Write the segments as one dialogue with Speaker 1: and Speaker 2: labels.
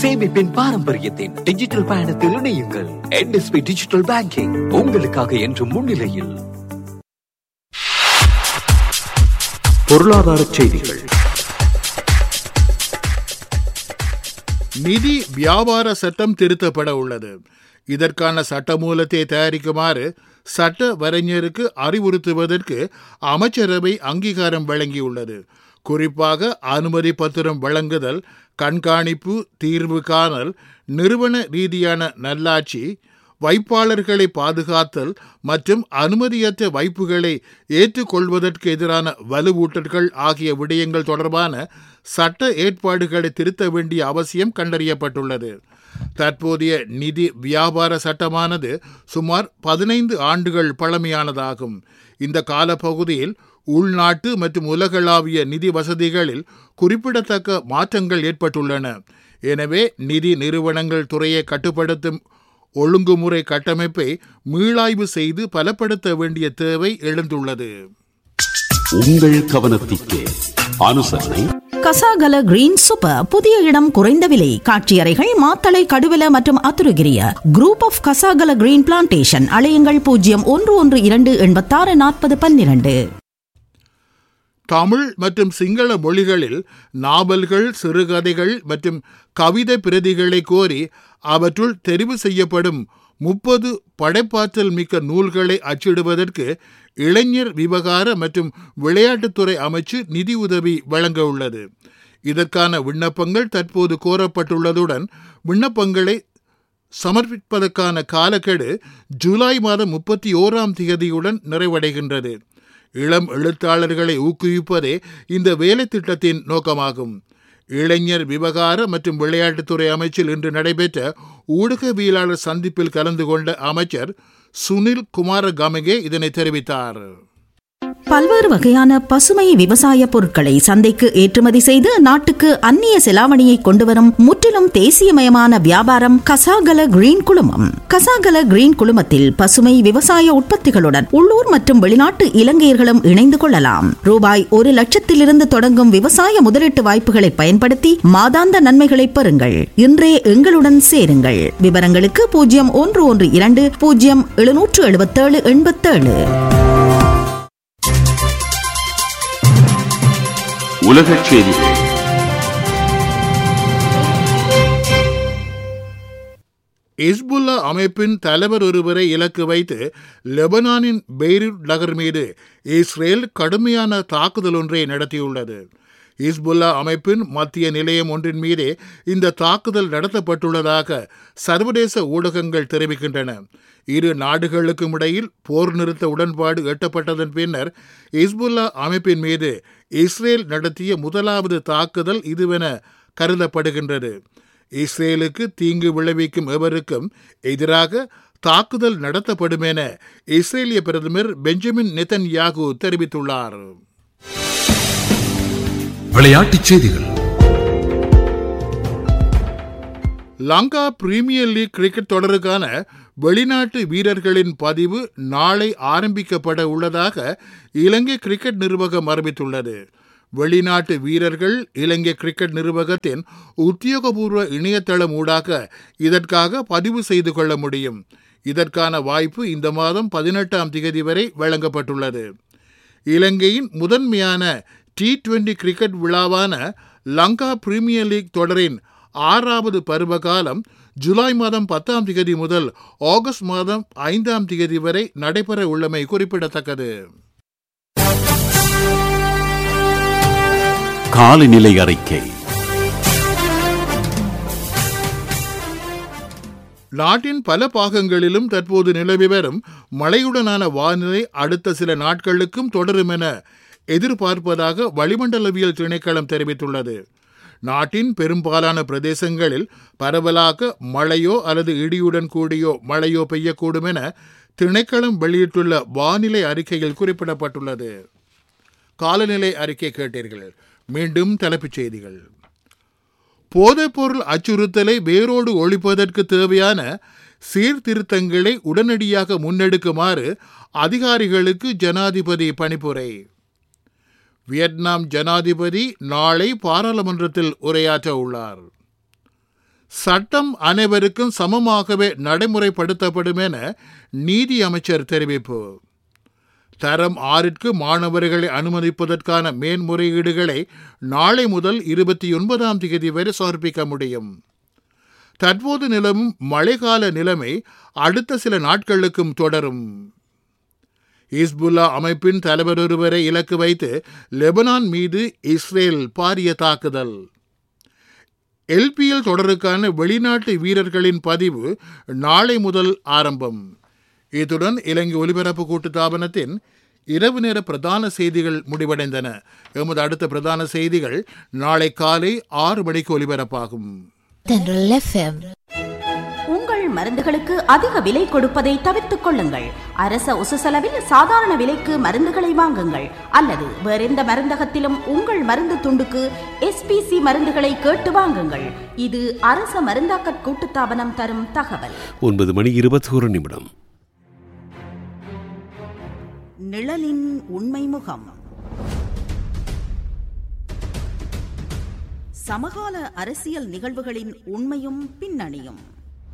Speaker 1: சேமிப்பின் பாரம்பரியத்தின் டிஜிட்டல் பயணத்தில் இணையுங்கள் என்எஸ்பி டிஜிட்டல் பேங்கிங் உங்களுக்காக என்று முன்னிலையில் பொருளாதார செய்திகள்
Speaker 2: நிதி வியாபார சட்டம் திருத்தப்பட உள்ளது இதற்கான சட்டமூலத்தை தயாரிக்குமாறு சட்ட வரைஞருக்கு அறிவுறுத்துவதற்கு அமைச்சரவை அங்கீகாரம் வழங்கியுள்ளது குறிப்பாக அனுமதி பத்திரம் வழங்குதல் கண்காணிப்பு தீர்வு காணல் நிறுவன ரீதியான நல்லாட்சி வைப்பாளர்களை பாதுகாத்தல் மற்றும் அனுமதியற்ற வைப்புகளை ஏற்றுக்கொள்வதற்கு எதிரான வலுவூட்டல்கள் ஆகிய விடயங்கள் தொடர்பான சட்ட ஏற்பாடுகளை திருத்த வேண்டிய அவசியம் கண்டறியப்பட்டுள்ளது தற்போதைய நிதி வியாபார சட்டமானது சுமார் பதினைந்து ஆண்டுகள் பழமையானதாகும் இந்த காலப்பகுதியில் உள்நாட்டு மற்றும் உலகளாவிய நிதி வசதிகளில் குறிப்பிடத்தக்க மாற்றங்கள் ஏற்பட்டுள்ளன எனவே நிதி நிறுவனங்கள் துறையை கட்டுப்படுத்தும் ஒழுங்குமுறை கட்டமைப்பை மீளாய்வு செய்து பலப்படுத்த வேண்டிய தேவை எழுந்துள்ளது
Speaker 3: உங்கள் கவனத்திற்கு அனுசரணை
Speaker 4: கசாகல கிரீன் சூப்பர் புதிய இடம் குறைந்த விலை காட்சியறைகள் மாத்தளை கடுவல மற்றும் Athurugiriya group of Kasagala green plantation அலையுங்கள் பூஜ்ஜியம் ஒன்று ஒன்று இரண்டு எண்பத்தாறு நாற்பது பன்னிரண்டு
Speaker 2: தமிழ் மற்றும் சிங்கள மொழிகளில் நாவல்கள் சிறுகதைகள் மற்றும் கவிதை பிரதிகளை கோரி அவற்றுள் தெரிவு செய்யப்படும் முப்பது படைப்பாற்றல் மிக்க நூல்களை அச்சிடுவதற்கு இளைஞர் விவகார மற்றும் விளையாட்டுத்துறை அமைச்சு நிதி உதவி வழங்க உள்ளது இதற்கான விண்ணப்பங்கள் தற்போது கோரப்பட்டுள்ளதுடன் விண்ணப்பங்களை சமர்ப்பிப்பதற்கான காலக்கெடு ஜூலை மாதம் முப்பத்தி ஓராம் தேதியுடன் நிறைவடைகின்றது இளம் எழுத்தாளர்களை ஊக்குவிப்பதே இந்த வேலை திட்டத்தின் நோக்கமாகும் இளைஞர் விவகார மற்றும் விளையாட்டுத்துறை அமைச்சில் இன்று நடைபெற்ற ஊடகவியலாளர் சந்திப்பில் கலந்து கொண்ட அமைச்சர் சுனில் குமார கமகே இதனை தெரிவித்தார்
Speaker 4: பல்வேறு வகையான பசுமை விவசாய பொருட்களை சந்தைக்கு ஏற்றுமதி செய்து நாட்டுக்கு அந்நிய செலாவணியை கொண்டுவரும் முற்றிலும் தேசியமயமான வியாபாரம் கசாகல கிரீன் குழுமம் கசாகல கிரீன் குழுமத்தில் பசுமை விவசாய உற்பத்திகளுடன் உள்ளூர் மற்றும் வெளிநாட்டு இலங்கையர்களும் இணைந்து கொள்ளலாம் ரூபாய் ஒரு லட்சத்திலிருந்து தொடங்கும் விவசாய முதலீட்டு வாய்ப்புகளை பயன்படுத்தி மாதாந்த நன்மைகளை பெறுங்கள் இன்றே எங்களுடன் சேருங்கள் விவரங்களுக்கு பூஜ்ஜியம் ஒன்று ஒன்று இரண்டு பூஜ்ஜியம் எழுநூற்று எழுபத்தேழு எண்பத்தேழு
Speaker 3: உலகச் செய்திகள்
Speaker 2: இஸ்புல்லா அமைப்பின் தலைவர் ஒருவரை இலக்கு வைத்து லெபனானின் பெய்ரூட் நகர் மீது இஸ்ரேல் கடுமையான தாக்குதல் ஒன்றை நடத்தியுள்ளது இஸ்புல்லா அமைப்பின் மத்திய நிலையம் ஒன்றின் மீதே இந்த தாக்குதல் நடத்தப்பட்டுள்ளதாக சர்வதேச ஊடகங்கள் தெரிவிக்கின்றன இரு நாடுகளுக்கும் இடையில் போர் நிறுத்த உடன்பாடு எட்டப்பட்டதன் பின்னர் இஸ்புல்லா அமைப்பின் மீது இஸ்ரேல் நடத்திய முதலாவது தாக்குதல் இதுவென கருதப்படுகின்றது இஸ்ரேலுக்கு தீங்கு விளைவிக்கும் எவருக்கும் எதிராக தாக்குதல் நடத்தப்படும் என இஸ்ரேலிய பிரதமர் பெஞ்சமின் நெத்தன் யாகு தெரிவித்துள்ளார்
Speaker 5: விளையாட்டுச் செய்திகள்
Speaker 2: லங்கா பிரீமியர் லீக் கிரிக்கெட் தொடருக்கான வெளிநாட்டு வீரர்களின் பதிவு நாளை ஆரம்பிக்கப்பட உள்ளதாக இலங்கை கிரிக்கெட் நிர்வாகம் அறிவித்துள்ளது வெளிநாட்டு வீரர்கள் இலங்கை கிரிக்கெட் நிர்வாகத்தின் உத்தியோகபூர்வ இணையதளம் ஊடாக இதற்காக பதிவு செய்து கொள்ள முடியும் இதற்கான வாய்ப்பு இந்த மாதம் பதினெட்டாம் தேதி வரை வழங்கப்பட்டுள்ளது இலங்கையின் முதன்மையான டி டுவெண்டி கிரிக்கெட் விழாவான லங்கா பிரீமியர் லீக் தொடரின் ஆறாவது பருவகாலம் ஜூலை மாதம் பத்தாம் தேதி முதல் ஆகஸ்ட் மாதம் ஐந்தாம் தேதி வரை நடைபெற உள்ளமை குறிப்பிடத்தக்கது
Speaker 3: காலநிலை அறிக்கை
Speaker 2: நாட்டின் பல பாகங்களிலும் தற்போது நிலவி வரும் மழையுடனான வானிலை அடுத்த சில நாட்களுக்கும் தொடரும் என எதிர்பார்ப்பதாக வளிமண்டலவியல் திணைக்களம் தெரிவித்துள்ளது நாட்டின் பெரும்பாலான பிரதேசங்களில் பரவலாக மழையோ அல்லது இடியுடன் கூடியோ மழையோ பெய்யக்கூடும் என திணைக்களம் வெளியிட்டுள்ள வானிலை அறிக்கையில் குறிப்பிடப்பட்டுள்ளது காலநிலை அறிக்கை கேட்டீர்கள் மீண்டும் தலைப்புச் செய்திகள் போதைப்பொருள் அச்சுறுத்தலை வேரோடு ஒழிப்பதற்கு தேவையான சீர்திருத்தங்களை உடனடியாக முன்னெடுக்குமாறு அதிகாரிகளுக்கு ஜனாதிபதி பணிப்புரை வியட்நாம் ஜனாதிபதி நாளை பாராளுமன்றத்தில் உரையாற்ற உள்ளார் சட்டம் அனைவருக்கும் சமமாகவே நடைமுறைப்படுத்தப்படும் என நீதி அமைச்சர் தெரிவிப்பு தரம் ஆறிற்கு மாணவர்களை அனுமதிப்பதற்கான மேன்முறையீடுகளை நாளை முதல் இருபத்தி ஒன்பதாம் தேதி வரை சமர்ப்பிக்க முடியும் தற்போது நிலவும் மழைக்கால நிலைமை அடுத்த சில நாட்களுக்கும் தொடரும் இஸ்புல்லா அமைப்பின் தலைவர் ஒருவரை இலக்கு வைத்து லெபனான் மீது இஸ்ரேல் பாரிய தாக்குதல் எல்பிஎல் தொடருக்கான வெளிநாட்டு வீரர்களின் பதிவு நாளை முதல் ஆரம்பம் இத்துடன் இலங்கை ஒலிபரப்பு கூட்டுத்தாபனத்தின் இரவு நேர பிரதான செய்திகள் முடிவடைந்தன எமது அடுத்த பிரதான செய்திகள் நாளை காலை ஆறு மணிக்கு ஒலிபரப்பாகும்
Speaker 6: தென்றல் எஃப்எம்
Speaker 4: உங்கள் மருந்துகளுக்கு அதிக விலை கொடுப்பதை தவிர்த்துக் கொள்ளுங்கள் அரச உசுசெலவில் சாதாரண விலைக்கு மருந்துகளை வாங்குங்கள் அல்லது வேறெந்த மருந்தகத்திலும் உங்கள் மருந்து துண்டுக்கு எஸ்பிசி மருந்துகளை கேட்டு வாங்குங்கள் இது அரச மருந்தாக்க கூட்டுத்தாபனம் தரும் தகவல்
Speaker 3: ஒன்பது மணி இருபத்தி ஒரு நிமிடம்
Speaker 4: நிழலின் உண்மை முகம் சமகால அரசியல் நிகழ்வுகளின் உண்மையும் பின்னணியும்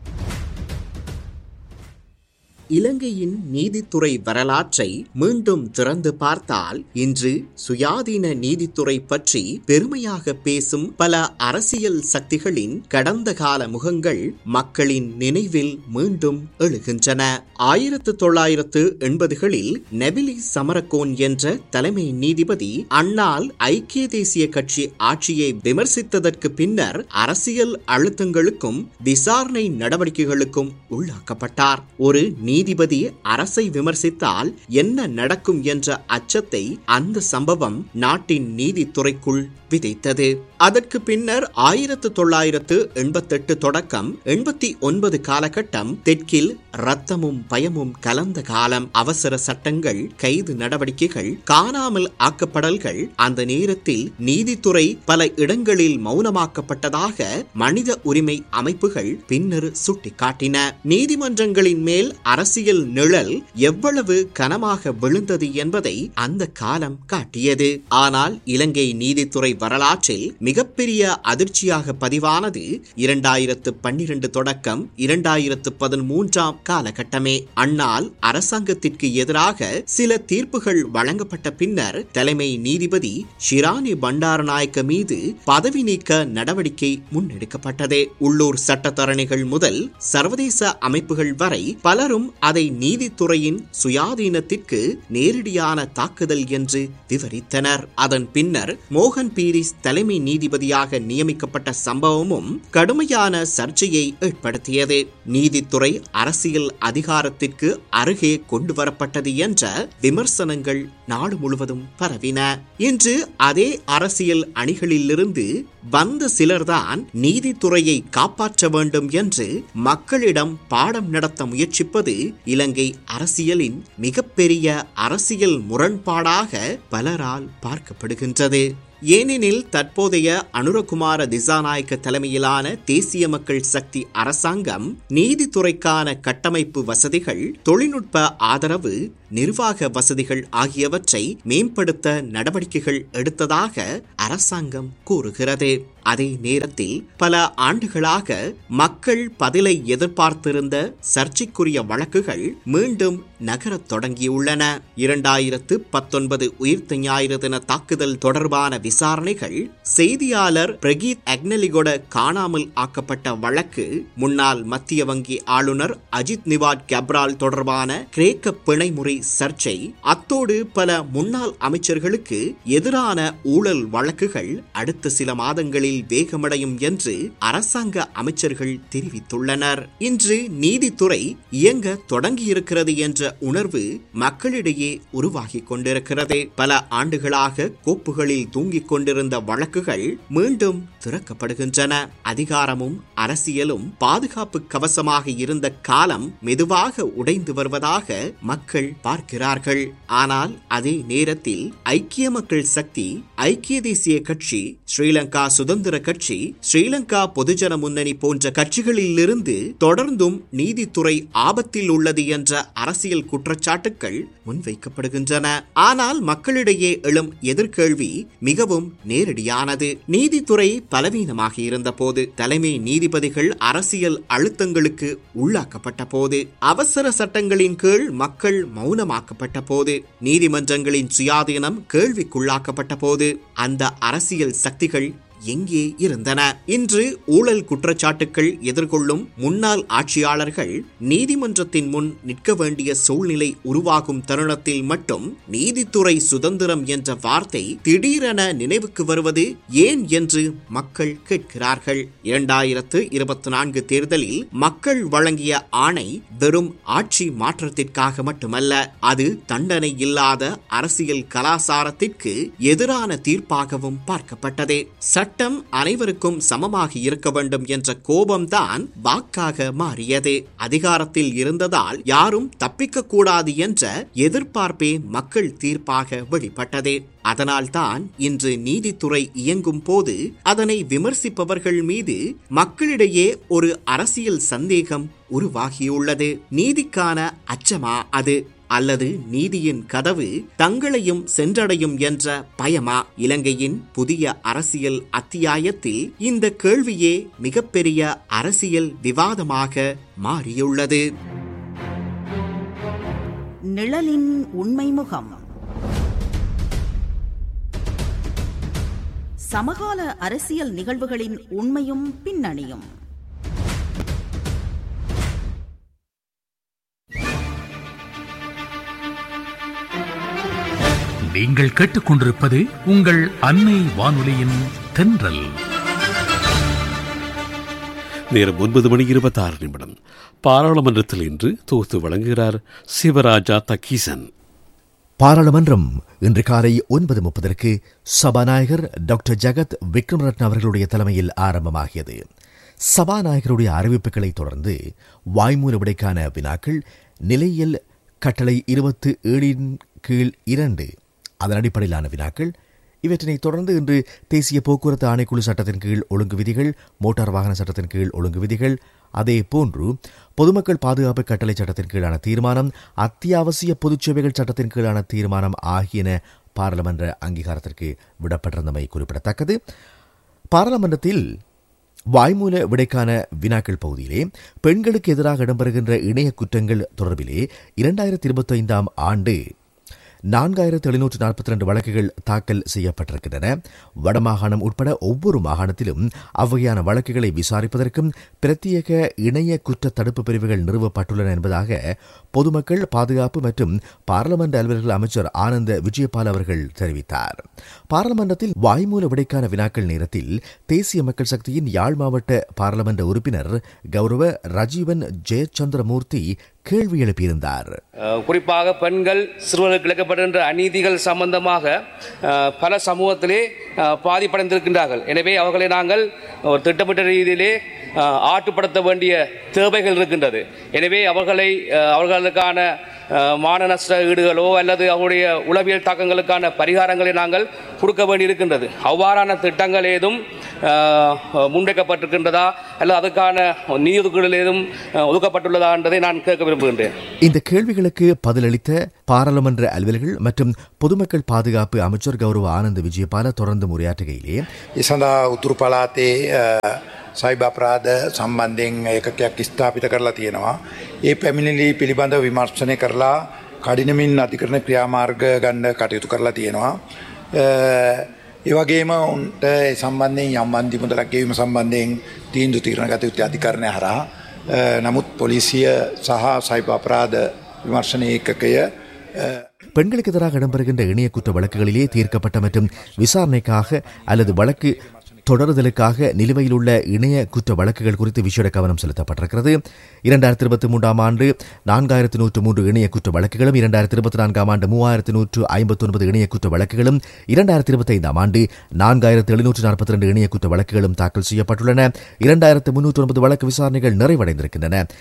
Speaker 7: இலங்கையின் நீதித்துறை வரலாற்றை மீண்டும் திறந்து பார்த்தால் இன்று சுயாதீன நீதித்துறை பற்றி பெருமையாக பேசும் பல அரசியல் சக்திகளின் கடந்த கால முகங்கள் மக்களின் நினைவில் மீண்டும் எழுகின்றன ஆயிரத்து தொள்ளாயிரத்து எண்பதுகளில் நெபிலி சமரகோன் என்ற தலைமை நீதிபதி அண்ணால் ஐக்கிய தேசிய கட்சி ஆட்சியை விமர்சித்ததற்கு பின்னர் அரசியல் அழுத்தங்களுக்கும் விசாரணை நடவடிக்கைகளுக்கும் உள்ளாக்கப்பட்டார் ஒரு நீதிபதி அரசை விமர்சித்தால் என்ன நடக்கும் என்ற அச்சத்தை அந்த சம்பவம் நாட்டின் நீதித்துறைக்குள் விதைத்தது அதற்கு பின்னர் ஆயிரத்து தொள்ளாயிரத்து எண்பத்தெட்டு தொடக்கம் எண்பத்தி ஒன்பது காலகட்டம் தெற்கில் ரத்தமும் பயமும் கலந்த காலம் அவசர சட்டங்கள் கைது நடவடிக்கைகள் காணாமல் ஆக்கப்படல்கள் அந்த நேரத்தில் நீதித்துறை பல இடங்களில் மௌனமாக்கப்பட்டதாக மனித உரிமை அமைப்புகள் பின்னர் சுட்டிக்காட்டின நீதிமன்றங்களின் மேல் அரசியல் நிழல் எவ்வளவு கனமாக விழுந்தது என்பதை அந்த காலம் காட்டியது ஆனால் இலங்கை நீதித்துறை வரலாற்றில் மிகப்பெரிய அதிர்ச்சியாக பதிவானது இரண்டாயிரத்து பன்னிரண்டு தொடக்கம் இரண்டாயிரத்து பதிமூன்றாம் காலகட்டமே அண்ணால் அரசாங்கத்திற்கு எதிராக சில தீர்ப்புகள் வழங்கப்பட்ட பின்னர் தலைமை நீதிபதி ஷிரானி பண்டாரநாயக்க மீது பதவி நீக்க நடவடிக்கை முன்னெடுக்கப்பட்டது உள்ளூர் சட்டத்தரணிகள் முதல் சர்வதேச அமைப்புகள் வரை பலரும் அதை நீதித்துறையின் சுயாதீனத்திற்கு நேரடியான தாக்குதல் என்று விவரித்தனர் அதன் பின்னர் மோகன் பீரிஸ் தலைமை நீதிபதியாக நியமிக்கப்பட்ட சம்பவமும் கடுமையான சர்ச்சையை ஏற்படுத்தியது நீதித்துறை அரசியல் அதிகாரத்திற்கு அருகே கொண்டு வரப்பட்டது என்ற விமர்சனங்கள் நாடு முழுவதும் பரவின இன்று அதே அரசியல் அணிகளிலிருந்து வந்த சிலர்தான் நீதித்துறையை காப்பாற்ற வேண்டும் என்று மக்களிடம் பாடம் நடத்த முயற்சிப்பது இலங்கை அரசியலின் மிகப்பெரிய அரசியல் முரண்பாடாக பலரால் பார்க்கப்படுகின்றது ஏனெனில் தற்போதைய அனுரகுமார திசாநாயக்க தலைமையிலான தேசிய மக்கள் சக்தி அரசாங்கம் நீதித்துறைக்கான கட்டமைப்பு வசதிகள் தொழில்நுட்ப ஆதரவு நிர்வாக வசதிகள் ஆகியவற்றை மேம்படுத்த நடவடிக்கைகள் எடுத்ததாக அரசாங்கம் கூறுகிறது அதே நேரத்தில் பல ஆண்டுகளாக மக்கள் பதிலை எதிர்பார்த்திருந்த சர்ச்சைக்குரிய வழக்குகள் மீண்டும் நகரத் தொடங்கியுள்ளன இரண்டாயிரத்து பத்தொன்பது உயிர்த்த ஞாயிறு தின தாக்குதல் தொடர்பான விசாரணைகள் செய்தியாளர் பிரகீத் அக்னலிகொட காணாமல் ஆக்கப்பட்ட வழக்கு முன்னாள் மத்திய வங்கி ஆளுநர் அஜித் நிவாட் கப்ரால் தொடர்பான கிரேக்க பிணைமுறை சர்ச்சை அத்தோடு பல முன்னாள் அமைச்சர்களுக்கு எதிரான ஊழல் வழக்குகள் அடுத்த சில மாதங்களில் வேகமடையும் என்று அரசாங்க அமைச்சர்கள் தெரிவித்துள்ளனர் இன்று நீதித்துறை இயங்க தொடங்கியிருக்கிறது என்ற உணர்வு மக்களிடையே உருவாகி கொண்டிருக்கிறது பல ஆண்டுகளாக கோப்புகளில் தூங்கிக் கொண்டிருந்த வழக்குகள் மீண்டும் திறக்கப்படுகின்றன அதிகாரமும் அரசியலும் பாதுகாப்பு கவசமாக இருந்த காலம் மெதுவாக உடைந்து வருவதாக மக்கள் பார்க்கிறார்கள் ஆனால் அதே நேரத்தில் ஐக்கிய மக்கள் சக்தி ஐக்கிய தேசிய கட்சி ஸ்ரீலங்கா சுதந்திர கட்சி ஸ்ரீலங்கா பொதுஜன முன்னணி போன்ற கட்சிகளிலிருந்து தொடர்ந்தும் நீதித்துறை ஆபத்தில் உள்ளது என்ற அரசியல் குற்றச்சாட்டுகள் முன்வைக்கப்படுகின்றன ஆனால் மக்களிடையே எழும் எதிர்கேள்வி மிகவும் நேரடியானது நீதித்துறை பலவீனமாக இருந்தபோது தலைமை நீதிபதிகள் அரசியல் அழுத்தங்களுக்கு உள்ளாக்கப்பட்ட போது அவசர சட்டங்களின் கீழ் மக்கள் மௌனமாக்கப்பட்ட போது நீதிமன்றங்களின் சுயாதீனம் கேள்விக்குள்ளாக்கப்பட்ட போது அந்த அரசியல் சக்திகள் எங்கே இருந்தன இன்று ஊழல் குற்றச்சாட்டுகள் எதிர்கொள்ளும் முன்னாள் ஆட்சியாளர்கள் நீதிமன்றத்தின் முன் நிற்க வேண்டிய சூழ்நிலை உருவாகும் தருணத்தில் மட்டும் நீதித்துறை சுதந்திரம் என்ற வார்த்தை திடீரென நினைவுக்கு வருவது ஏன் என்று மக்கள் கேட்கிறார்கள் இரண்டாயிரத்து இருபத்தி நான்கு தேர்தலில் மக்கள் வழங்கிய ஆணை வெறும் ஆட்சி மாற்றத்திற்காக மட்டுமல்ல அது தண்டனை இல்லாத அரசியல் கலாசாரத்திற்கு எதிரான தீர்ப்பாகவும் பார்க்கப்பட்டது சட்டம் அனைவருக்கும் சமமாக இருக்க வேண்டும் என்ற கோபம்தான் வாக்காக மாறியது அதிகாரத்தில் இருந்ததால் யாரும் தப்பிக்க கூடாது என்ற எதிர்பார்ப்பே மக்கள் தீர்ப்பாக வெளிப்பட்டது அதனால்தான் இன்று நீதித்துறை இயங்கும் போது அதனை விமர்சிப்பவர்கள் மீது மக்களிடையே ஒரு அரசியல் சந்தேகம் உருவாகியுள்ளது நீதிக்கான அச்சமா அது அல்லது நீதியின் கதவு தங்களையும் சென்றடையும் என்ற பயமா இலங்கையின் புதிய அரசியல் அத்தியாயத்தில் இந்த கேள்வியே மிகப்பெரிய அரசியல் விவாதமாக மாறியுள்ளது
Speaker 4: நிழலின் உண்மை முகம் சமகால அரசியல் நிகழ்வுகளின் உண்மையும் பின்னணியும்
Speaker 5: நீங்கள் கேட்டுக்கொண்டிருப்பது உங்கள் அன்னை வானொலியின் தென்றல்
Speaker 3: நேரம் ஒன்பது மணி இருபத்தாறு நிமிடம் பாராளுமன்றத்தில் இன்று தொகுத்து வழங்குகிறார் சிவராஜா தக்கீசன்
Speaker 8: பாராளுமன்றம் இன்று காலை ஒன்பது முப்பதற்கு சபாநாயகர் டாக்டர் ஜகத் விக்ரமரத்ன அவர்களுடைய தலைமையில் ஆரம்பமாகியது சபாநாயகருடைய அறிவிப்புகளை தொடர்ந்து வாய்மூல விடைக்கான வினாக்கள் நிலையியல் கட்டளை இருபத்து ஏழின் கீழ் இரண்டு அதன் அடிப்படையிலான வினாக்கள் இவற்றினைத் தொடர்ந்து இன்று தேசிய போக்குவரத்து ஆணைக்குழு சட்டத்தின் கீழ் ஒழுங்கு விதிகள் மோட்டார் வாகன சட்டத்தின் கீழ் ஒழுங்கு விதிகள் அதே போன்று பொதுமக்கள் பாதுகாப்பு கட்டளை சட்டத்தின் கீழான தீர்மானம் அத்தியாவசிய பொதுச் சேவைகள் சட்டத்தின் கீழான தீர்மானம் ஆகியன பாராளுமன்ற அங்கீகாரத்திற்கு விடப்பட்டிருந்தமை குறிப்பிடத்தக்கது பாராளுமன்றத்தில் வாய்மூல விடைக்கான வினாக்கள் பகுதியிலே பெண்களுக்கு எதிராக இடம்பெறுகின்ற இணைய குற்றங்கள் தொடர்பிலே இரண்டாயிரத்தி இருபத்தி ஐந்தாம் ஆண்டு நான்காயிரத்து எழுநூற்று நாற்பத்தி ரெண்டு வழக்குகள் தாக்கல் செய்யப்பட்டிருக்கின்றன வடமாகாணம் உட்பட ஒவ்வொரு மாகாணத்திலும் அவ்வகையான வழக்குகளை விசாரிப்பதற்கும் பிரத்யேக இணைய குற்ற தடுப்பு பிரிவுகள் நிறுவப்பட்டுள்ளன என்பதாக பொதுமக்கள் பாதுகாப்பு மற்றும் பாராளுமன்ற அலுவலர்கள் அமைச்சர் ஆனந்த விஜயபால் அவர்கள் தெரிவித்தார் பாராளுமன்றத்தில் வாய்மூல விடைக்கான வினாக்கள் நேரத்தில் தேசிய மக்கள் சக்தியின் யாழ் மாவட்ட பாராளுமன்ற உறுப்பினர் கௌரவ ரஜீவன் ஜெயச்சந்திரமூர்த்தி கேள்வி எழுப்பியிருந்தார்
Speaker 9: அஹ் குறிப்பாக பெண்கள் சிறுவர்களுக்கு இழைக்கப்படுகின்ற அநீதிகள் சம்பந்தமாக அஹ், பல சமூகத்திலே அஹ், பாதிப்படைந்திருக்கின்றார்கள் எனவே அவர்களை நாங்கள் ஒரு திட்டமிட்ட ரீதியிலே அஹ், ஆட்டுப்படுத்த வேண்டிய தேவைகள் இருக்கின்றது எனவே அவர்களை அஹ், அவர்களுக்கான அஹ், மான நஷ்ட ஈடுகளோ அல்லது அவருடைய உளவியல் தாக்கங்களுக்கான பரிகாரங்களை நாங்கள் கொடுக்க வேண்டியிருக்கின்றது அவ்வாறான திட்டங்கள் ஏதும் அஹ், முன்வைக்கப்பட்டிருக்கின்றதா அல்லது அதுக்கான நிதி ஒதுக்கீடுகள் ஏதும் அஹ், ஒதுக்கப்பட்டுள்ளதா என்பதை நான் கேட்க விரும்புகின்றேன்
Speaker 8: இந்த கேள்விகளுக்கு பதிலளித்த பாராளுமன்ற அலுவலர்கள் மற்றும் பொதுமக்கள் பாதுகாப்பு அமைச்சர் கௌரவ ஆனந்த விஜயபால தொடர்ந்து உரையாற்றுகையிலே
Speaker 10: ඒ සඳහා උතුරු පලාතේ සයිබ අප්‍රාධ සම්බන්ධයෙන් ඒකකයක් ස්ථාපිත කරලා තියෙනවා. ඒ පැමිණිලි පිළිබඳ විමර්ශනය කරලා කඩිනමින් අධිකරණ ක්‍රියාමාර්ග ගණ්ඩ කටයුතු කරලා තියෙනවා. ඒවගේම උන්ට ඒ සම්බන්ධයෙන් යම් අන්දි මුදලක් ගෙවීම සම්බන්ධයෙන් තීන්දු තීරණ ගත යුත්තේ අධිකරණය හරහා අ, නමුත් පොලිසිය සහ සයිප අපරාධ විමර්ශන ඒකකය අ,
Speaker 8: பெண்களுக்கு எதிராக இடம்பெறுகின்ற இணைய குற்ற வழக்குகளிலே தீர்க்கப்பட்ட மற்றும் விசாரணைக்காக அல்லது வழக்கு தொடருதலுக்காக நிலுவையில் உள்ள இணைய குற்ற வழக்குகள் குறித்து விசேட கவனம் செலுத்தப்பட்டிருக்கிறது இரண்டாயிரத்தி இருபத்தி மூன்றாம் ஆண்டு நான்காயிரத்து நூற்று மூன்று இணைய குற்ற வழக்குகளும் இரண்டாயிரத்தி இருபத்தி நான்காம் ஆண்டு மூவாயிரத்து நூற்று ஐம்பத்தி ஒன்பது இணைய குற்ற வழக்குகளும் இரண்டாயிரத்தி இருபத்தி ஐந்தாம் ஆண்டு நான்காயிரத்து எழுநூற்று நாற்பத்தி ரெண்டு இணைய குற்ற வழக்குகளும் தாக்கல் செய்யப்பட்டுள்ளன இரண்டாயிரத்து முன்னூற்று ஒன்பது வழக்கு விசாரணைகள் நிறைவடைந்திருக்கின்றன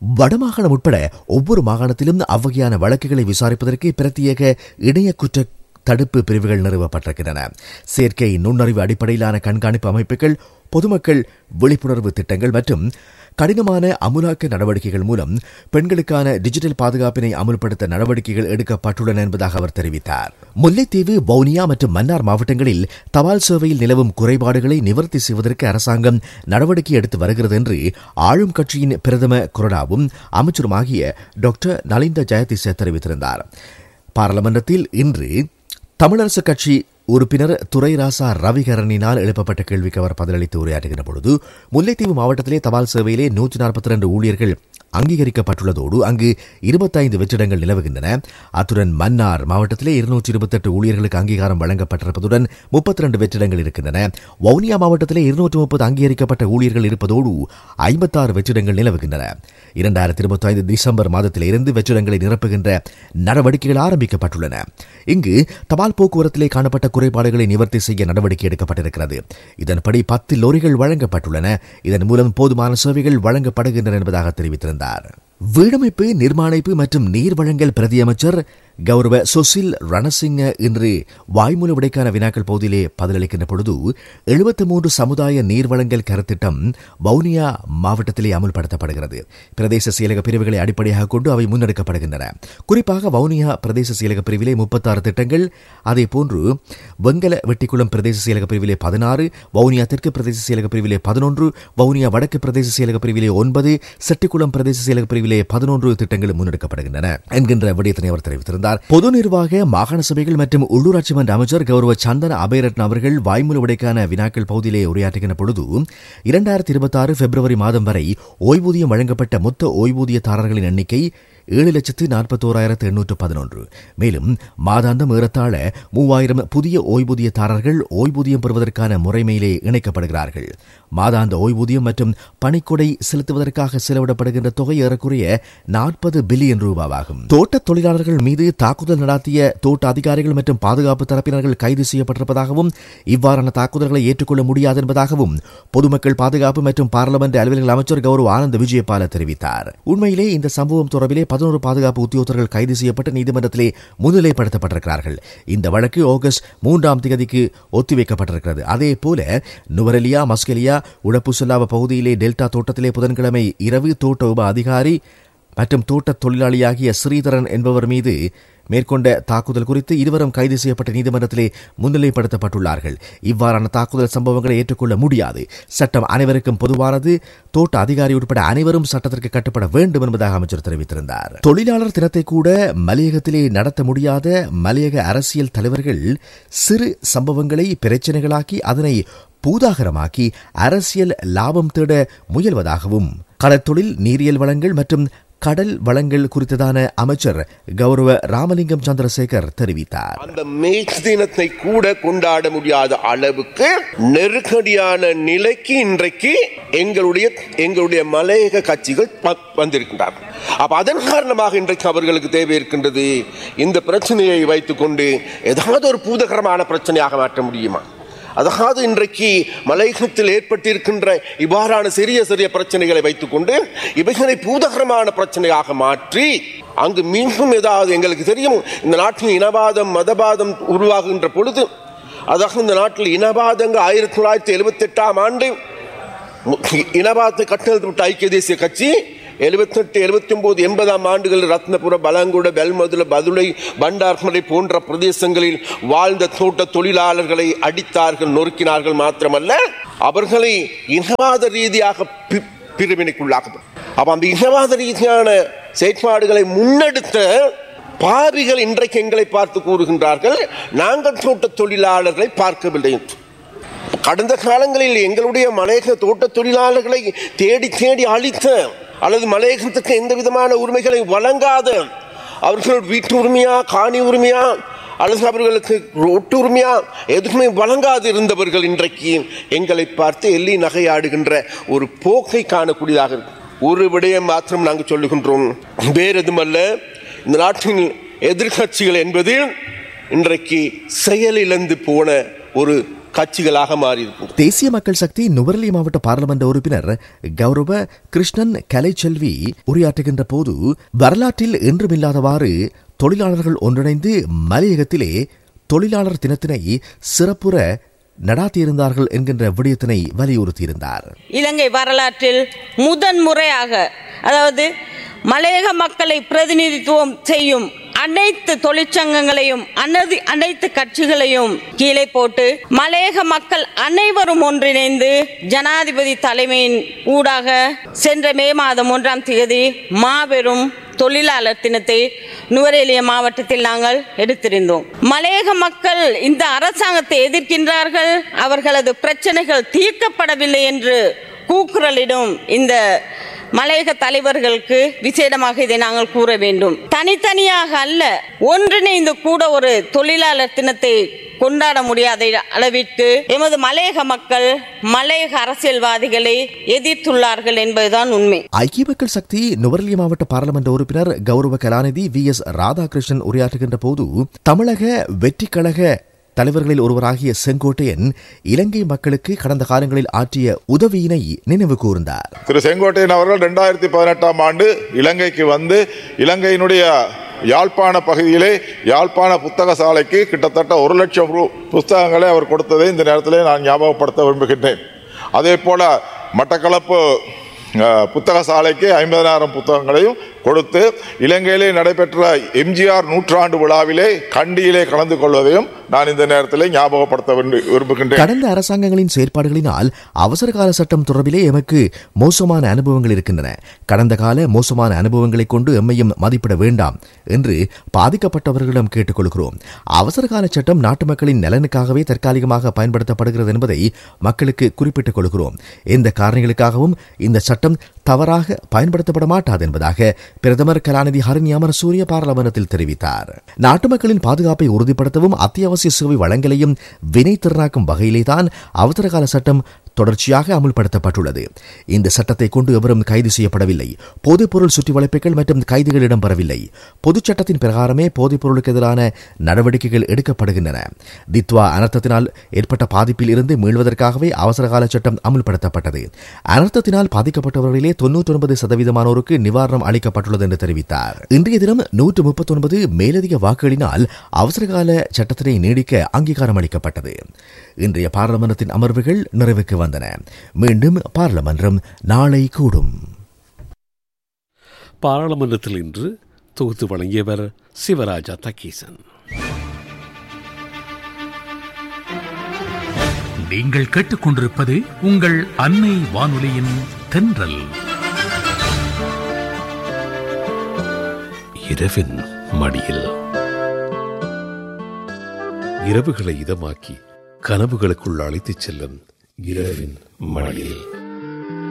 Speaker 8: வடமாகாணம் உட்பட ஒவ்வொரு மாகாணத்திலும் அவ்வகையான வழக்குகளை விசாரிப்பதற்கு பிரத்யேக இணைய குற்ற தடுப்பு பிரிவுகள் நிறுவப்பட்டிருக்கின்றன செயற்கை நுண்ணறிவு அடிப்படையிலான கண்காணிப்பு அமைப்புகள் பொதுமக்கள் விழிப்புணர்வு திட்டங்கள் மற்றும் கடினமான அமுலாக்க நடவடிக்கைகள் மூலம் பெண்களுக்கான டிஜிட்டல் பாதுகாப்பினை அமுல்படுத்த நடவடிக்கைகள் எடுக்கப்பட்டுள்ளன என்பதாக அவர் தெரிவித்தார் முல்லைத்தீவு வவுனியா மற்றும் மன்னார் மாவட்டங்களில் தபால் சேவையில் நிலவும் குறைபாடுகளை நிவர்த்தி செய்வதற்கு அரசாங்கம் நடவடிக்கை எடுத்து வருகிறது என்று ஆளும் கட்சியின் பிரதம கொறடாவும் அமைச்சருமாகிய டாக்டர் நலிந்த ஜெயதிச தெரிவித்திருந்தார் பாராளுமன்றத்தில் இன்று தமிழரசு கட்சி உறுப்பினர் துரைராசா ரவிகரனினால் எழுப்பப்பட்ட கேள்விக்கு அவர் பதிலளித்து உரையாற்றுகின்ற பொழுது முல்லைத்தீவு மாவட்டத்திலே தபால் சேவையிலே நூற்றி நாற்பத்தி ரெண்டு ஊழியர்கள் அங்கீகரிக்கப்பட்டுள்ளதோடு அங்கு இருபத்தைந்து வெற்றிடங்கள் நிலவுகின்றன அத்துடன் மன்னார் மாவட்டத்திலே இருநூற்றி இருபத்தெட்டு ஊழியர்களுக்கு அங்கீகாரம் வழங்கப்பட்டிருப்பதுடன் முப்பத்தி ரெண்டு வெற்றிடங்கள் இருக்கின்றன வவுனியா மாவட்டத்திலே இருநூற்று முப்பது அங்கீகரிக்கப்பட்ட ஊழியர்கள் இருப்பதோடு ஐம்பத்தாறு வெற்றிடங்கள் நிலவுகின்றன இரண்டாயிரத்தி இருபத்தி ஐந்து டிசம்பர் மாதத்தில் இருந்து வெற்றிடங்களை நிரப்புகின்ற நடவடிக்கைகள் ஆரம்பிக்கப்பட்டுள்ளன இங்கு தபால் போக்குவரத்திலே காணப்பட்ட குறைபாடுகளை நிவர்த்தி செய்ய நடவடிக்கை எடுக்கப்பட்டிருக்கிறது இதன்படி பத்து லோரிகள் வழங்கப்பட்டுள்ளன இதன் மூலம் போதுமான சேவைகள் வழங்கப்படுகின்றன என்பதாக தெரிவித்திருந்தார் வீடமைப்பு நிர்மாணிப்பு மற்றும் நீர் வழங்கல் பிரதியமைச்சர் கௌரவ சுசில் ரணசிங்க இன்று வாய்மூல விடைக்கான வினாக்கள் பகுதியிலே பதிலளிக்கின்ற பொழுது எழுபத்தி மூன்று சமுதாய நீர் வழங்கல் கருத்திட்டம் வவுனியா மாவட்டத்திலே அமுல்படுத்தப்படுகிறது பிரதேச செயலக பிரிவுகளை அடிப்படையாக கொண்டு அவை முன்னெடுக்கப்படுகின்றன குறிப்பாக வவுனியா பிரதேச செயலக பிரிவிலே முப்பத்தாறு திட்டங்கள் அதே போன்று வெங்கல வெட்டிக்குளம் பிரதேச செயலக பிரிவிலே பதினாறு வவுனியா தெற்கு பிரதேச செயலக பிரிவிலே பதினொன்று வவுனியா வடக்கு பிரதேச செயலக பிரிவிலே ஒன்பது செட்டிக்குளம் பிரதேச செயலக பிரிவிலே பதினொன்று திட்டங்கள் முன்னெடுக்கப்படுகின்றன என்கின்ற விடயத்தினை அவர் தெரிவித்திருந்தார் பொது நிர்வாக மாகாண சபைகள் மற்றும் உள்ளூராட்சி மன்ற அமைச்சர் கௌரவ சந்தன அபயரத்ன அவர்கள் வாய்மூல விடைக்கான வினாக்கள் பகுதியிலே உரையாற்றுகின்ற பொழுது இரண்டாயிரத்தி இருபத்தி ஆறு பிப்ரவரி மாதம் வரை ஓய்வூதியம் வழங்கப்பட்ட மொத்த ஓய்வூதியதாரர்களின் எண்ணிக்கை ஏழு லட்சத்து நாற்பத்தோராயிரத்து எண்ணூற்று பதினொன்று மேலும் மாதாந்தம் ஏறத்தாழ மூவாயிரம் புதிய ஓய்வூதியதாரர்கள் ஓய்வூதியம் பெறுவதற்கான முறைமையிலே இணைக்கப்படுகிறார்கள் மாதாந்த ஓய்வூதியம் மற்றும் பணிக்கொடை செலுத்துவதற்காக செலவிடப்படுகின்ற தொகை ஏறக்குறைய நாற்பது பில்லியன் ரூபாவாகும் தோட்ட தொழிலாளர்கள் மீது தாக்குதல் நடாத்திய தோட்ட அதிகாரிகள் மற்றும் பாதுகாப்பு தரப்பினர்கள் கைது செய்யப்பட்டிருப்பதாகவும் இவ்வாறான தாக்குதல்களை ஏற்றுக்கொள்ள முடியாது என்பதாகவும் பொதுமக்கள் பாதுகாப்பு மற்றும் பாராளுமன்ற அலுவலர்கள் அமைச்சர் கௌரவ ஆனந்த் விஜயபால தெரிவித்தார் உண்மையிலே இந்த சம்பவம் தொடர்பிலே பதினோரு பாதுகாப்பு உத்தியோகத்தர்கள் கைது செய்யப்பட்டு நீதிமன்றத்திலே முன்னிலைப்படுத்தப்பட்டிருக்கிறார்கள் இந்த வழக்கு ஆகஸ்ட் மூன்றாம் தேதிக்கு ஒத்திவைக்கப்பட்டிருக்கிறது அதே போல நுவரெலியா மஸ்கெலியா உடப்புசல்லாவ பகுதியிலே டெல்டா தோட்டத்திலே புதன்கிழமை இரவு தோட்ட உப அதிகாரி மற்றும் தோட்ட தொழிலாளியாகிய ஸ்ரீதரன் என்பவர் மீது மேற்கொண்ட தாக்குதல் குறித்து இருவரும் கைது செய்யப்பட்ட நீதிமன்றத்திலே முன்னிலைப்படுத்தப்பட்டுள்ளார்கள் இவ்வாறான தாக்குதல் சம்பவங்களை ஏற்றுக்கொள்ள முடியாது சட்டம் அனைவருக்கும் பொதுவானது தோட்ட அதிகாரி உட்பட அனைவரும் சட்டத்திற்கு கட்டுப்பட வேண்டும் என்பதாக அமைச்சர் தெரிவித்திருந்தார் தொழிலாளர் தினத்தை கூட மலையகத்திலே நடத்த முடியாத மலையக அரசியல் தலைவர்கள் சிறு சம்பவங்களை பிரச்சனைகளாக்கி அதனை பூதாகரமாக்கி அரசியல் லாபம் தேட முயல்வதாகவும் கடற்தொழில் நீரியல் வளங்கள் மற்றும் கடல் வளங்கள் குறித்ததான அமைச்சர் கௌரவ ராமலிங்கம் சந்திரசேகர் தெரிவித்தார்
Speaker 11: அந்த மேய்ச் தினத்தை கூட கொண்டாட முடியாத அளவுக்கு நெருக்கடியான நிலைக்கு இன்றைக்கு எங்களுடைய எங்களுடைய மலையக கட்சிகள் ப- வந்திருக்கின்றார்கள் அப்ப அதன் காரணமாக இன்றைக்கு அவர்களுக்கு தேவை இருக்கின்றது இந்த பிரச்சனையை வைத்துக்கொண்டு ஏதாவது ஒரு பூதகரமான பிரச்சனையாக மாற்ற முடியுமா அதாவது இன்றைக்கு மலையகத்தில் ஏற்பட்டிருக்கின்ற இவ்வாறான சிறிய சிறிய பிரச்சனைகளை வைத்துக்கொண்டு இவைகளை பூதகரமான பிரச்சனையாக மாற்றி அங்கு மீண்டும் ஏதாவது எங்களுக்கு தெரியும் இந்த நாட்டில் இனவாதம் மதவாதம் உருவாகுகின்ற பொழுது அதாவது இந்த நாட்டில் இனவாதங்கள் ஆயிரத்தி தொள்ளாயிரத்தி எழுபத்தி எட்டாம் ஆண்டு இனவாதத்தை கட்டெழுத்து ஐக்கிய தேசிய கட்சி எழுபத்தெட்டு எழுபத்தி ஒன்பது எண்பதாம் ஆண்டுகளில் ரத்னபுர பலங்குட பெல்மதுல பதுளை பண்டார்மலை போன்ற பிரதேசங்களில் வாழ்ந்த தோட்ட தொழிலாளர்களை அடித்தார்கள் நொறுக்கினார்கள் மாத்திரமல்ல அவர்களை இனவாத ரீதியாக பி- பிரிவினைக்குள்ளாக்கப்படும் அப்ப அந்த இனவாத ரீதியான செயற்பாடுகளை முன்னெடுத்த பாவிகள் இன்றைக்கு எங்களை பார்த்து கூறுகின்றார்கள் நாங்கள் தோட்ட தொழிலாளர்களை பார்க்கவில்லை என்று கடந்த காலங்களில் எங்களுடைய மலையக தோட்ட தொழிலாளர்களை தேடி தேடி அழித்த அல்லது மலையகத்துக்கு எந்த விதமான உரிமைகளை வழங்காத அவர்கள் வீட்டு உரிமையா காணி உரிமையா அல்லது அவர்களுக்கு ஒட்டு உரிமையா எதுவுமே வழங்காது இருந்தவர்கள் இன்றைக்கு எங்களை பார்த்து எள்ளி நகையாடுகின்ற ஒரு போக்கை காணக்கூடியதாக இருக்கு ஒரு விடயம் மாத்திரம் நாங்கள் சொல்லுகின்றோம் வேறு எதுமல்ல இந்த நாட்டின் எதிர்க்கட்சிகள் என்பது இன்றைக்கு செயலிழந்து போன ஒரு கட்சிகளாக மாறியிருக்கின்றன
Speaker 8: தேசிய மக்கள் சக்தி நுவரெலி மாவட்ட பாராளுமன்ற உறுப்பினர் கௌரவ கிருஷ்ணன் கலைச்செல்வி உரையாற்றுகின்ற போது வரலாற்றில் என்றுமில்லாதவாறு தொழிலாளர்கள் ஒன்றிணைந்து மலையகத்திலே தொழிலாளர் தினத்தினை சிறப்புற நடாத்தியிருந்தார்கள் என்கின்ற விடயத்தினை வலியுறுத்தியிருந்தார்
Speaker 12: இலங்கை வரலாற்றில் முதன் முறையாக அதாவது மலையக மக்களை பிரதிநிதித்துவம் செய்யும் அனைத்து தொழிற்சங்கங்களையும் அனைத்து அனைத்து கட்சிகளையும் கீழே போட்டு மலையக மக்கள் அனைவரும் ஒன்றிணைந்து ஜனாதிபதி தலைமையின் ஊடாக சென்ற மே மாதம் ஒன்றாம் தேதி மாபெரும் தொழிலாளர் தினத்தை நுவரேலிய மாவட்டத்தில் நாங்கள் எடுத்திருந்தோம் மலையக மக்கள் இந்த அரசாங்கத்தை எதிர்க்கின்றார்கள் அவர்களது பிரச்சனைகள் தீர்க்கப்படவில்லை என்று கூக்குரலிடும் இந்த மலையக தலைவர்களுக்கு விசேடமாக இதை நாங்கள் கூற வேண்டும் தனித்தனியாக அல்ல ஒன்றிணைந்து கூட ஒரு தொழிலாளர் தினத்தை கொண்டாட முடியாத அளவிற்கு எமது மலையக மக்கள் மலையக அரசியல்வாதிகளை எதிர்த்துள்ளார்கள் என்பதுதான் உண்மை
Speaker 8: ஐக்கிய மக்கள் சக்தி நுவரெலியா மாவட்ட பாராளுமன்ற உறுப்பினர் கௌரவ கலாநிதி வி எஸ் ராதாகிருஷ்ணன் உரையாற்றுகின்ற போது தமிழக வெற்றி கழக தலைவர்களில் ஒருவராகிய செங்கோட்டையன் இலங்கை மக்களுக்கு கடந்த காலங்களில் ஆற்றிய உதவியினை நினைவு கூர்ந்தார்
Speaker 13: திரு செங்கோட்டையன் அவர்கள் ரெண்டாயிரத்தி பதினெட்டாம் ஆண்டு இலங்கைக்கு வந்து இலங்கையினுடைய யாழ்ப்பாண பகுதியிலே யாழ்ப்பாண புத்தக சாலைக்கு கிட்டத்தட்ட ஒரு லட்சம் ரூ புத்தகங்களை அவர் கொடுத்ததை இந்த நேரத்திலே நான் ஞாபகப்படுத்த விரும்புகின்றேன் அதே போல மட்டக்களப்பு அஹ், புத்தக சாலைக்கு ஐம்பதனாயிரம் புத்தகங்களையும் கொடுத்து இலங்கையிலே நடைபெற்ற எம்ஜிஆர் நூற்றாண்டு விழாவிலே கண்டியிலே கலந்து கொள்வதையும் நான் இந்த நேரத்திலே ஞாபகப்படுத்த விரும்பு- விரும்புகின்றேன்
Speaker 8: கடந்த அரசாங்கங்களின் செயற்பாடுகளினால் அவசர கால சட்டம் தொடர்பிலே எமக்கு மோசமான அனுபவங்கள் இருக்கின்றன கடந்த கால மோசமான அனுபவங்களை கொண்டு எம்மையும் மதிப்பிட வேண்டாம் என்று பாதிக்கப்பட்டவர்களிடம் கேட்டுக்கொள்கிறோம் அவசர கால சட்டம் நாட்டு மக்களின் நலனுக்காகவே தற்காலிகமாக பயன்படுத்தப்படுகிறது என்பதை மக்களுக்கு குறிப்பிட்டுக் கொள்கிறோம் எந்த காரணிகளுக்காகவும் இந்த சட்டம் தவறாக பயன்படுத்தப்பட மாட்டாது என்பதாக பிரதமர் கலாநிதி ஹரிணி அமரசூரிய பாராளுமன்றத்தில் தெரிவித்தார் நாட்டு மக்களின் பாதுகாப்பை உறுதிப்படுத்தவும் அத்தியாவசிய சேவை வழங்கலையும் வினை திறனாக்கும் வகையிலேதான் அவசரகால சட்டம் தொடர்ச்சியாக அமுல்படுத்தப்பட்டுள்ளது இந்த சட்டத்தை கொண்டு எவரும் கைது செய்யப்படவில்லை போதைப்பொருள் சுற்றி வளைப்புகள் மற்றும் கைதுகள் இடம்பெறவில்லை பொதுச் சட்டத்தின் பிரகாரமே போதைப் பொருளுக்கு எதிரான நடவடிக்கைகள் எடுக்கப்படுகின்றன தித்வா அனர்த்தத்தினால் ஏற்பட்ட பாதிப்பில் இருந்து மீள்வதற்காகவே அவசரகால சட்டம் அமுல்படுத்தப்பட்டது அனர்த்தத்தினால் பாதிக்கப்பட்டவர்களிலே தொன்னூற்றி ஒன்பது சதவீதமானோருக்கு நிவாரணம் அளிக்கப்பட்டுள்ளது என்று தெரிவித்தார் இன்றைய தினம் நூற்று முப்பத்தொன்பது மேலதிக வாக்குகளினால் அவசரகால சட்டத்தினை நீடிக்க அங்கீகாரம் அளிக்கப்பட்டது இன்றைய பாராளுமன்றத்தின் அமர்வுகள் நிறைவுக்கு வந்தன மீண்டும் பாராளுமன்றம் நாளை கூடும்
Speaker 3: பாராளுமன்றத்தில் இன்று தொகுத்து வழங்கியவர் சிவராஜா தக்கீசன்
Speaker 5: நீங்கள் கேட்டுக்கொண்டிருப்பது உங்கள் அன்னை வானொலியின் தென்றல்
Speaker 3: இரவின் மடியில் இரவுகளை இதமாக்கி கனவுகளுக்குள் அழைத்துச் செல்லும் இரவின் மடியில்